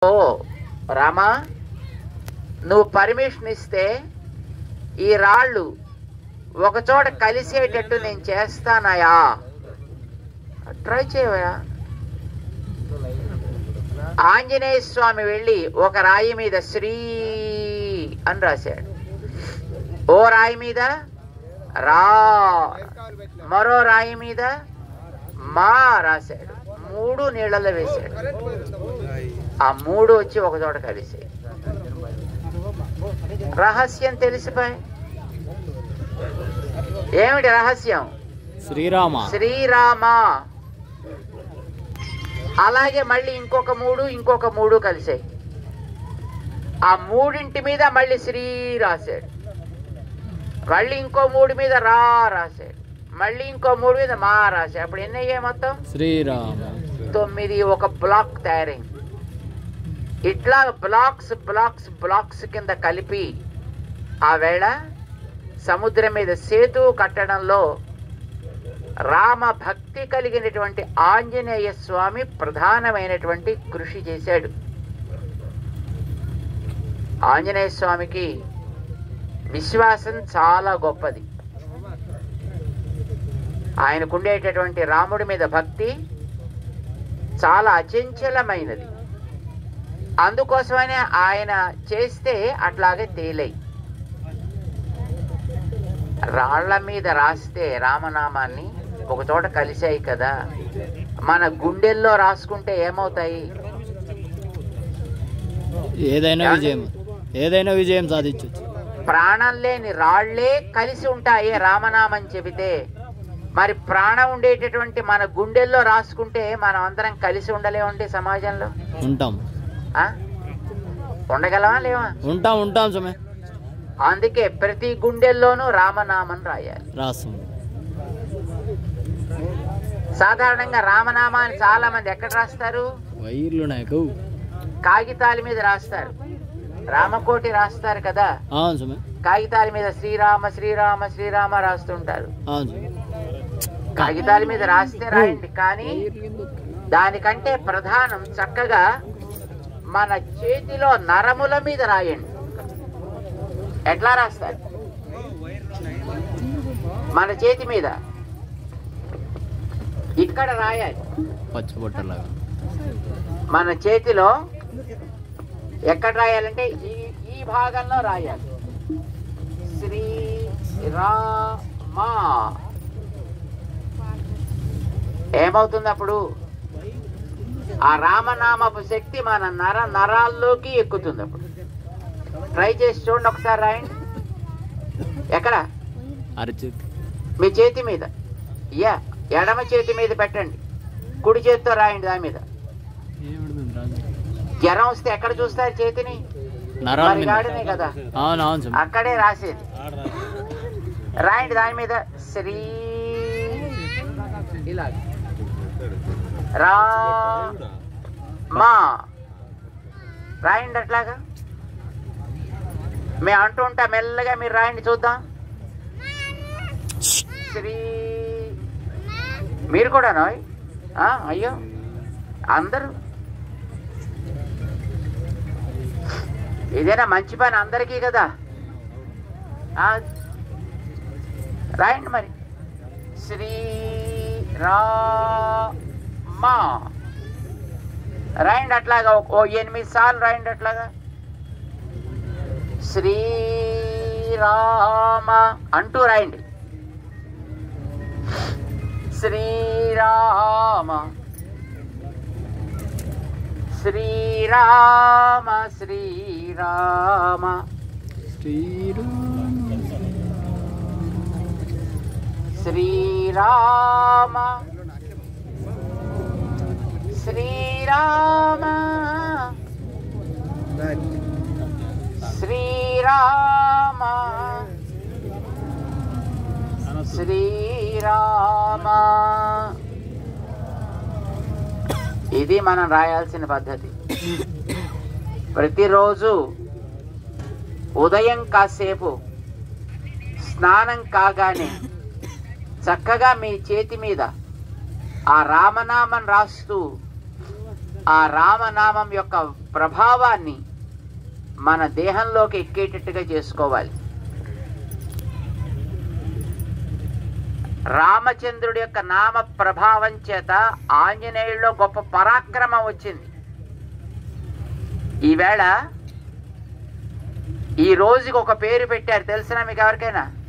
ఓ రామా నువ్వు పర్మిషన్ ఇస్తే ఈ రాళ్ళు ఒక చోట కలిసేటట్టు నేను చేస్తానయా ట్రై చేయవయా ఆంజనేయ స్వామి వెళ్ళి ఒక రాయి మీద శ్రీ అని రాశాడు ఓ రాయి మీద రా మరో రాయి మీద మా రాశాడు మూడు నీళ్ళలో వేశాడు ఆ మూడు వచ్చి ఒక చోట కలిసి రహస్యం తెలిసిపోయి ఏమిటి రహస్యం శ్రీరామ శ్రీరామ అలాగే మళ్ళీ ఇంకొక మూడు ఇంకొక మూడు కలిసాయి ఆ మూడింటి మీద మళ్ళీ శ్రీ రాశాడు మళ్ళీ ఇంకో మూడు మీద రా రాశాడు మళ్ళీ ఇంకో మూడు మీద మా రాశాడు అప్పుడు ఎన్ని అయ్యాయి మొత్తం శ్రీరామ తొమ్మిది ఒక బ్లాక్ తయారైంది ఇట్లా బ్లాక్స్ బ్లాక్స్ బ్లాక్స్ కింద కలిపి ఆ వేళ సముద్రం మీద సేతు కట్టడంలో రామ భక్తి కలిగినటువంటి ఆంజనేయ స్వామి ప్రధానమైనటువంటి కృషి చేశాడు ఆంజనేయ స్వామికి విశ్వాసం చాలా గొప్పది ఆయనకుండేటటువంటి రాముడి మీద భక్తి చాలా అచంచలమైనది అందుకోసమనే ఆయన చేస్తే అట్లాగే తేలై రాళ్ల మీద రాస్తే రామనామాన్ని ఒక చోట కలిశాయి కదా మన గుండెల్లో రాసుకుంటే ఏమవుతాయి ఏదైనా విజయం ఏదైనా విజయం సాధించవచ్చు ప్రాణం లేని రాళ్లే కలిసి ఉంటాయి రామనామం చెబితే మరి ప్రాణం ఉండేటటువంటి మన గుండెల్లో రాసుకుంటే మనం అందరం కలిసి ఉండలేమండి సమాజంలో ఉంటాం ఆ? ఉండగలమా లేవా ఉంటాం ఉంటాం సుమే అందుకే ప్రతి గుండెల్లోనూ రామనామం రాయాలి రాస్తాం సాధారణంగా రామనామాన్ని చాలా మంది ఎక్కడ రాస్తారు వైర్లు నాకు కాగితాల మీద రాస్తారు రామకోటి రాస్తారు కదా అవును సుమే కాగితాల మీద శ్రీరామ శ్రీరామ శ్రీరామ రాస్తుంటారు అవును సుమే కాగితాల మీద రాస్తే రాయండి కానీ దానికంటే ప్రధానం చక్కగా మన చేతిలో నరముల మీద రాయండి ఎట్లా రాస్తారు మన చేతి మీద ఇక్కడ రాయాలి పచ్చిబొట్టలాగా మన చేతిలో ఎక్కడ రాయాలంటే ఈ ఈ భాగంలో రాయాలి శ్రీ రామా ఏమవుతుంది అప్పుడు ఆ రామనామపు శక్తి మన నర నరాల్లోకి ఎక్కుతుంది అప్పుడు ట్రై చేసి చూడండి ఒకసారి రాయండి ఎక్కడ అరిచిత్ మీ చేతి మీద యా ఎడమ చేతి మీద పెట్టండి కుడి చేతితో రాయండి దాని మీద జ్వరం వస్తే ఎక్కడ చూస్తారు చేతిని నరాల మరి మీద గాడినే కదా అవును అవును సుమే అక్కడే రాసేది రాయండి దాని మీద శ్రీ ఇలా రా మా రాయండి అట్లాగా మేము అంటూ ఉంటా మెల్లగా మీరు రాయండి చూద్దాం శ్రీ మీరు కూడా అయ్యో అందరూ ఇదేనా మంచి పని అందరికీ కదా ఆ, రాయండి మరి శ్రీ రామా రాయండి అట్లాగా ఓ- ఓ ఎనిమిది సార్లు రాయండి అట్లాగా శ్రీరామ అంటూ రాయండి శ్రీరామ శ్రీరామ శ్రీరామ శ్రీరామ శ్రీరామ శ్రీరామ శ్రీరామ ఇది మనం రాయాల్సిన పద్ధతి ప్రతిరోజు ఉదయం కాసేపు స్నానం కాగానే చక్కగా మీ చేతి మీద ఆ రామనామం రాస్తూ ఆ రామనామం యొక్క ప్రభావాన్ని మన దేహంలోకి ఎక్కేటట్టుగా చేసుకోవాలి రామచంద్రుడి యొక్క నామ ప్రభావం చేత ఆంజనేయుల్లో గొప్ప పరాక్రమం వచ్చింది ఈవేళ ఈ రోజుకి ఒక పేరు పెట్టారు తెలిసిన మీకు ఎవరికైనా